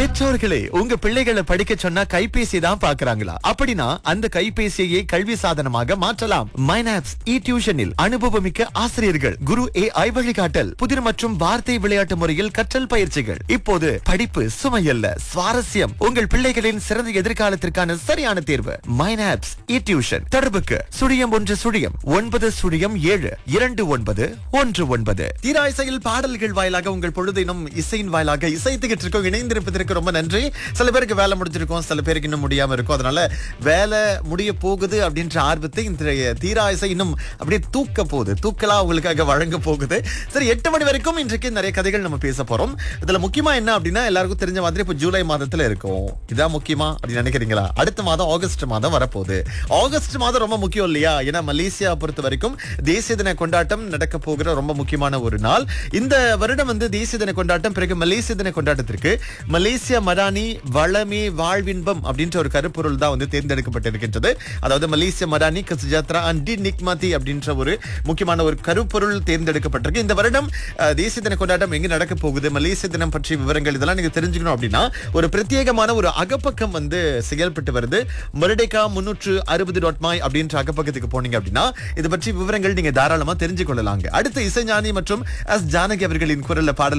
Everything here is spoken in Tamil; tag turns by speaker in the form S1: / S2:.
S1: பெற்றோர்களே உங்க பிள்ளைகளை படிக்க சொன்னா கைபேசி தான் பாக்குறாங்களா அப்படின்னா அந்த கைபேசியை கல்வி சாதனமாக மாற்றலாம் மைனாப்ஸ் இ டியூஷனில் அனுபவமிக்க ஆசிரியர்கள் குரு ஏ ஐ வழிகாட்டல் புதிர் மற்றும் வார்த்தை விளையாட்டு முறையில் கற்றல் பயிற்சிகள் இப்போது படிப்பு சுமையல்ல சுவாரஸ்யம் உங்கள் பிள்ளைகளின் சிறந்த எதிர்காலத்திற்கான சரியான தேர்வு மைனாப்ஸ் இ டியூஷன் தொடர்புக்கு சுழியம் ஒன்று சுழியம் ஒன்பது சுழியம் ஏழு இரண்டு ஒன்பது ஒன்று ஒன்பது தீரா இசையில் பாடல்கள் வாயிலாக உங்கள் பொழுதினும் இசையின் வாயிலாக இசைத்துக்கிட்டு இருக்கோம் இணைந்திருப்பதற்கு ரொம்ப நன்றி சில பேருக்கு வேலை முடிஞ்சிருக்கும் சில பேருக்கு இன்னும் முடியாம இருக்கும் அதனால வேலை முடிய போகுது அப்படின்ற ஆர்வத்தை இன்றைய தீரா இசை இன்னும் அப்படியே தூக்க போகுது தூக்கலா உங்களுக்காக வழங்க போகுது சரி எட்டு மணி வரைக்கும் இன்றைக்கு நிறைய கதைகள் நம்ம பேச போறோம் இதுல முக்கியமா என்ன அப்படின்னா எல்லாருக்கும் தெரிஞ்ச மாதிரி இப்போ ஜூலை மாதத்துல இருக்கும் இதான் முக்கியமா அப்படின்னு நினைக்கிறீங்களா அடுத்த மாதம் ஆகஸ்ட் மாதம் வரப்போகுது ஆகஸ்ட் மாதம் ரொம்ப முக்கியம் இல்லையா ஏன்னா மலேசியா பொறுத்த வரைக்கும் தேசிய தின கொண்டாட்டம் நடக்க போகிற ரொம்ப முக்கியமான ஒரு நாள் இந்த வருடம் வந்து தேசிய தின கொண்டாட்டம் பிறகு மலேசிய தின கொண்டாட்டத்திற்கு மலேசியா மடானி வளமே வாழ்வின்பம் அப்படின்ற ஒரு கருப்பொருள் தான் வந்து தேர்ந்தெடுக்கப்பட்டிருக்கின்றது அதாவது மலேசிய மடானி கசுஜாத்ரா அண்டி நிக்மதி அப்படின்ற ஒரு முக்கியமான ஒரு கருப்பொருள் தேர்ந்தெடுக்கப்பட்டிருக்கு இந்த வருடம் அஹ், தேசிய தின கொண்டாட்டம் எங்க நடக்க போகுது மலேசிய தினம் பற்றிய விவரங்கள் இதெல்லாம் நீங்க தெரிஞ்சுக்கணும் அப்படின்னா ஒரு பிரத்யேகமான ஒரு அகப்பக்கம் வந்து செயல்பட்டு வருது மருடேகா முன்னூற்று அறுபது டாட் மாய் அப்படின்ற அகப்பக்கத்துக்கு போனீங்க அப்படின்னா இது பற்றி விவரங்கள் நீங்க தாராளமா தெரிஞ்சு கொள்ளலாங்க அடுத்து இசைஞானி மற்றும் எஸ் ஜானகி அவர்களின் குரல்ல பாடல்